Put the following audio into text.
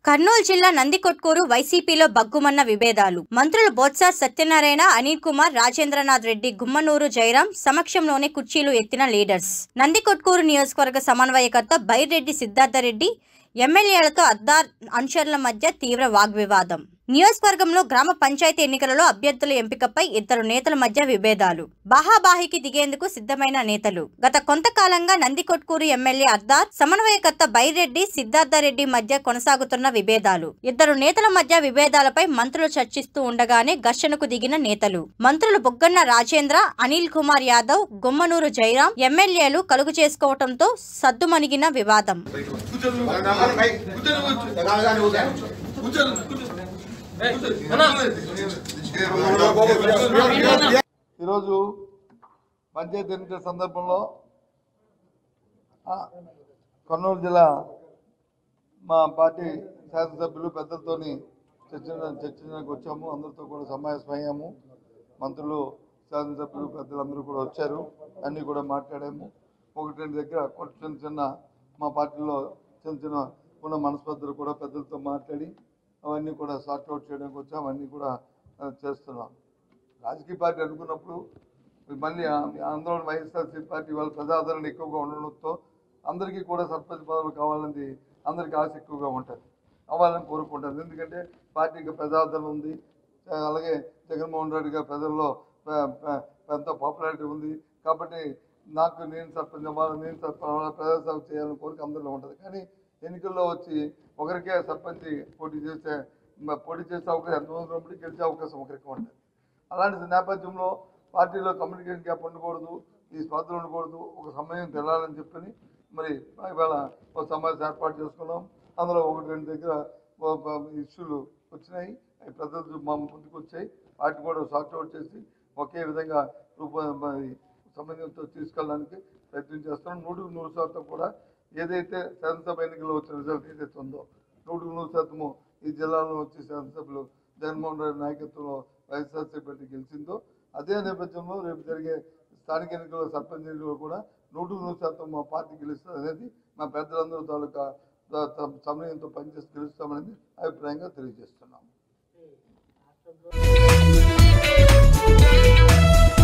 కర్నూలు జిల్లా నందికొట్కూరు వైసీపీలో బగ్గుమన్న విభేదాలు మంత్రులు బొత్స సత్యనారాయణ అనిల్ కుమార్ రాజేంద్రనాథ్ రెడ్డి గుమ్మనూరు జయరాం సమక్షంలోనే కుర్చీలు ఎత్తిన లీడర్స్ నందికొట్కూరు నియోజకవర్గ సమన్వయకర్త బైరెడ్డి సిద్ధార్థరెడ్డి ఎమ్మెల్యేలతో అద్దార్ అనుచరుల మధ్య తీవ్ర వాగ్వివాదం నియోజకవర్గంలో గ్రామ పంచాయతీ ఎన్నికలలో అభ్యర్థుల ఎంపికపై ఇద్దరు నేతల మధ్య విభేదాలు బాహాబాహికి దిగేందుకు సిద్ధమైన నేతలు గత కొంతకాలంగా నందికొట్కూరు ఎమ్మెల్యే అద్దార్ సమన్వయకర్త బైరెడ్డి సిద్ధార్థరెడ్డి మధ్య కొనసాగుతున్న విభేదాలు ఇద్దరు నేతల మధ్య విభేదాలపై మంత్రులు చర్చిస్తూ ఉండగానే ఘర్షణకు దిగిన నేతలు మంత్రులు బొగ్గన్న రాజేంద్ర అనిల్ కుమార్ యాదవ్ గుమ్మనూరు జయరాం ఎమ్మెల్యేలు కలుగు చేసుకోవడంతో సద్దుమణిగిన వివాదం ఈరోజు పంచాయతీ ఎన్నికల సందర్భంలో ఆ, కర్నూలు జిల్లా మా పార్టీ శాసనసభ్యులు పెద్దలతోని చర్చ చర్చించడానికి వచ్చాము అందరితో కూడా సమావేశమయ్యాము మంత్రులు శాసనసభ్యులు పెద్దలందరూ కూడా వచ్చారు అన్నీ కూడా మాట్లాడాము ఒకటి రెండు దగ్గర కొంచెం చిన్న చిన్న మా పార్టీలో చిన్న చిన్న ఉన్న మనస్పర్ధలు కూడా పెద్దలతో మాట్లాడి అవన్నీ కూడా సార్ట్ అవుట్ చేయడానికి వచ్చాము అవన్నీ కూడా ఆ, చేస్తున్నాం రాజకీయ పార్టీ అనుకున్నప్పుడు మళ్ళీ ఆందోళన వైఎస్ఆర్సీ పార్టీ వాళ్ళ ప్రజాదరణ ఎక్కువగా ఉండడంతో అందరికీ కూడా సర్పంచ్ పదవులు కావాలని అందరికీ ఆశ ఎక్కువగా ఉంటుంది అవ్వాలని కోరుకుంటారు ఎందుకంటే పార్టీకి ప్రజాదరణ ఉంది ఆ, అలాగే జగన్మోహన్ రెడ్డి గారి ప్రజల్లో ప- ప- పెద్ద పాపులారిటీ ఉంది కాబట్టి నాకు నేను సర్పంచ్ అవ్వాలి నేను సర్పంచ్ ప్రజాసేవ చేయాలని కోరిక అందరిలో ఉంటుంది కానీ ఎన్నికల్లో వచ్చి ఒకరికే సర్పంచ్ పోటీ చేసే మ- పోటీ చేసే అవకాశం ఎంతమంది ఉన్నప్పటికీ గెలిచే అవకాశం ఒకరికి ఉంటుంది అలాంటి నేపథ్యంలో పార్టీలో కమ్యూనికేషన్ గ్యాప్ ఉండకూడదు ఈ స్పర్ధలు ఉండకూడదు ఒక సమయం తెలాలని చెప్పని మరి ఇవాళ ఒక సమావేశం ఏర్పాటు చేసుకున్నాం అందులో ఒకటి రెండు దగ్గర ఇష్యూలు వచ్చినాయి అవి ప్రజలు మా ముందుకు వచ్చాయి వాటిని కూడా సార్ట్ అవుట్ చేసి ఒకే విధంగా రూప మరి సమన్వయంతో తీసుకెళ్ళడానికి ప్రయత్నం చేస్తున్నాం నూటికి నూరు శాతం కూడా ఏదైతే శాసనసభ ఎన్నికల్లో వచ్చిన రిజల్ట్ ఏదైతే ఉందో నూటికి నూరు శాతము ఈ జిల్లాలో వచ్చి శాసనసభ్యులు జగన్మోహన్ రెడ్డి నాయకత్వంలో వైఎస్ఆర్సీ పార్టీ గెలిచిందో అదే నేపథ్యంలో రేపు జరిగే స్థానిక ఎన్నికల్లో సర్పంచ్ ఎన్నికల్లో కూడా నూటికి నూరు శాతం మా పార్టీ గెలుస్తుంది అనేది మా పెద్దలందరూ తాలూకా త- త- సమయంతో పనిచేసి గెలుస్తామనేది అభిప్రాయంగా తెలియజేస్తున్నాం